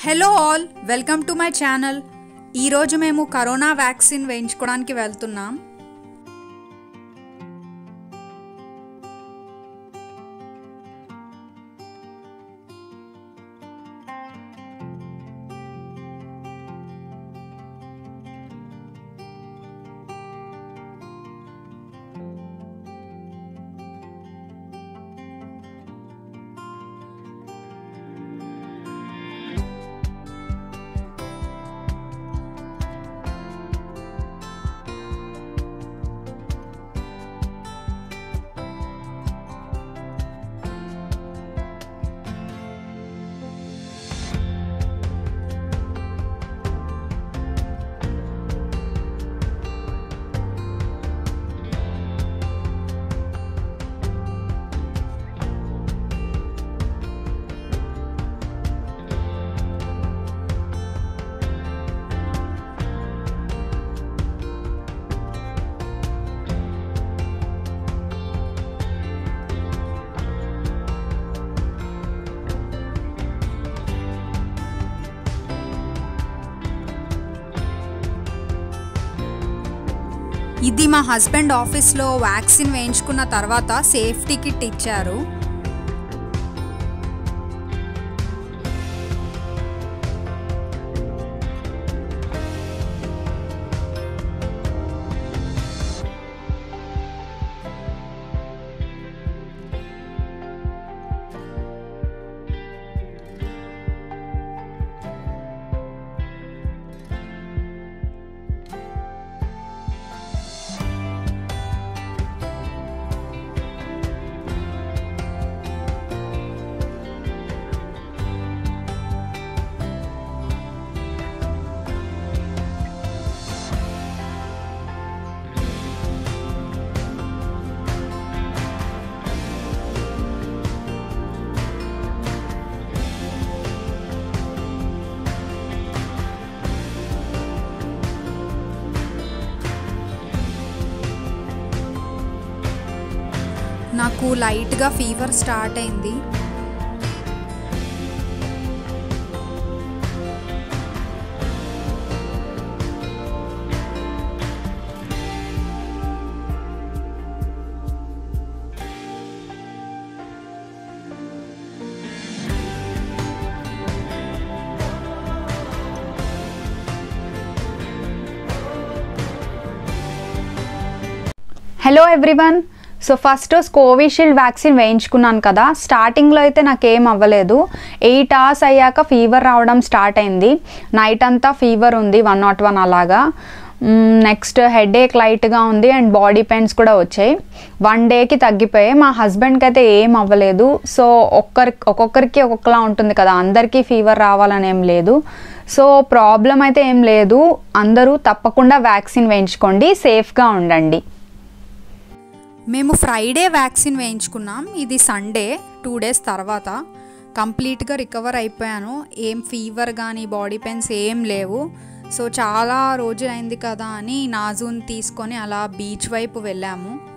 hello all welcome to my channel ఈరోజు మేము corona vaccine వేయించుకోవడానికి వెళ్తున్నాం ఇది మా హస్బెండ్ ఆఫీస్లో వ్యాక్సిన్ వేయించుకున్న తర్వాత సేఫ్టీ కిట్ ఇచ్చారు నాకు లైట్గా ఫీవర్ స్టార్ట్ అయింది hello everyone so first Covishield vaccine వేయించుకున్నాను కదా స్టార్టింగ్లో అయితే నాకేం అవ్వలేదు ఎయిట్ అవర్స్ అయ్యాక ఫీవర్ రావడం స్టార్ట్ అయింది నైట్ అంతా ఫీవర్ ఉంది వన్ నాట్ వన్ అలాగా నెక్స్ట్ హెడ్ ఏక్ లైట్గా ఉంది అండ్ బాడీ పెయిన్స్ కూడా వచ్చాయి వన్ డేకి తగ్గిపోయాయి మా హస్బెండ్కి అయితే ఏం అవ్వలేదు సో ఒక్కరి ఒక్కొక్కరికి ఒక్కొక్కలా ఉంటుంది కదా అందరికీ ఫీవర్ రావాలని ఏం లేదు సో ప్రాబ్లం అయితే ఏం లేదు అందరూ తప్పకుండా వ్యాక్సిన్ వేయించుకోండి సేఫ్గా ఉండండి మేము ఫ్రైడే వ్యాక్సిన్ వేయించుకున్నాం ఇది సండే టూ డేస్ తర్వాత కంప్లీట్గా రికవర్ అయిపోయాను ఏం ఫీవర్ కానీ బాడీ పెయిన్స్ ఏం లేవు సో చాలా రోజులైంది కదా అని నాజూన్ తీసుకొని అలా బీచ్ వైపు వెళ్ళాము